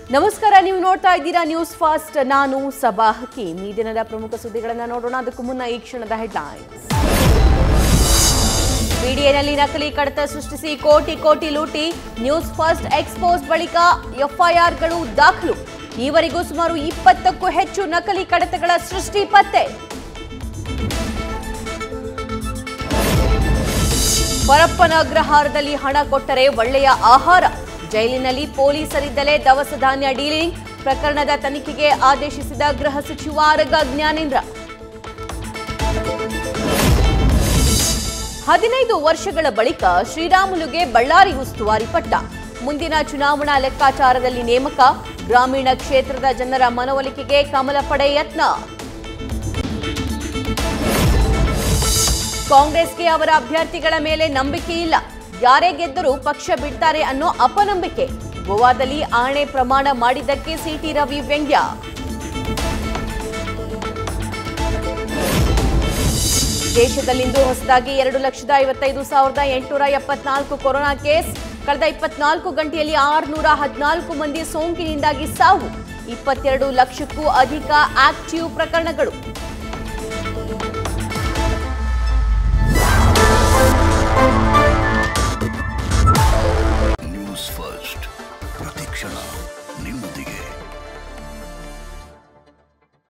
ನಮಸ್ಕಾರ ನೀವು ನೋಡ್ತಾ ಇದ್ದೀರಾ ನ್ಯೂಸ್ ಫಾಸ್ಟ್ ನಾನು ಸಬಾ ಹಕೀಮ್ ಈ ದಿನದ ಪ್ರಮುಖ ಸುದ್ದಿಗಳನ್ನು ನೋಡೋಣ ಅದಕ್ಕೂ ಮುನ್ನ ಈ ಕ್ಷಣದ ಹೆಡ್ಲೈನ್ಸ್ ಬಿಡಿಎನಲ್ಲಿ ನಕಲಿ ಕಡತ ಸೃಷ್ಟಿಸಿ ಕೋಟಿ ಕೋಟಿ ಲೂಟಿ ನ್ಯೂಸ್ ಫಸ್ಟ್ ಎಕ್ಸ್ಪೋಸ್ ಬಳಿಕ ಎಫ್ಐಆರ್ಗಳು ದಾಖಲು ಈವರೆಗೂ ಸುಮಾರು ಇಪ್ಪತ್ತಕ್ಕೂ ಹೆಚ್ಚು ನಕಲಿ ಕಡತಗಳ ಸೃಷ್ಟಿ ಪತ್ತೆ ಪರಪ್ಪನ ಅಗ್ರಹಾರದಲ್ಲಿ ಹಣ ಕೊಟ್ಟರೆ ಒಳ್ಳೆಯ ಆಹಾರ ಜೈಲಿನಲ್ಲಿ ಪೊಲೀಸರಿದ್ದಲೇ ದವಸ ಧಾನ್ಯ ಡೀಲಿಂಗ್ ಪ್ರಕರಣದ ತನಿಖೆಗೆ ಆದೇಶಿಸಿದ ಗೃಹ ಸಚಿವ ಆರಗ ಜ್ಞಾನೇಂದ್ರ ಹದಿನೈದು ವರ್ಷಗಳ ಬಳಿಕ ಶ್ರೀರಾಮುಲುಗೆ ಬಳ್ಳಾರಿ ಉಸ್ತುವಾರಿ ಪಟ್ಟ ಮುಂದಿನ ಚುನಾವಣಾ ಲೆಕ್ಕಾಚಾರದಲ್ಲಿ ನೇಮಕ ಗ್ರಾಮೀಣ ಕ್ಷೇತ್ರದ ಜನರ ಮನವೊಲಿಕೆಗೆ ಕಮಲ ಪಡೆ ಯತ್ನ ಕಾಂಗ್ರೆಸ್ಗೆ ಅವರ ಅಭ್ಯರ್ಥಿಗಳ ಮೇಲೆ ನಂಬಿಕೆ ಇಲ್ಲ ಯಾರೇ ಗೆದ್ದರೂ ಪಕ್ಷ ಬಿಡ್ತಾರೆ ಅನ್ನೋ ಅಪನಂಬಿಕೆ ಗೋವಾದಲ್ಲಿ ಆಣೆ ಪ್ರಮಾಣ ಮಾಡಿದ್ದಕ್ಕೆ ಸಿಟಿ ರವಿ ವ್ಯಂಗ್ಯ ದೇಶದಲ್ಲಿಂದು ಹೊಸದಾಗಿ ಎರಡು ಲಕ್ಷದ ಐವತ್ತೈದು ಸಾವಿರದ ಎಂಟುನೂರ ಎಪ್ಪತ್ನಾಲ್ಕು ಕೊರೋನಾ ಕೇಸ್ ಕಳೆದ ಇಪ್ಪತ್ನಾಲ್ಕು ಗಂಟೆಯಲ್ಲಿ ಆರುನೂರ ಹದಿನಾಲ್ಕು ಮಂದಿ ಸೋಂಕಿನಿಂದಾಗಿ ಸಾವು ಇಪ್ಪತ್ತೆರಡು ಲಕ್ಷಕ್ಕೂ ಅಧಿಕ ಆಕ್ಟಿವ್ ಪ್ರಕರಣಗಳು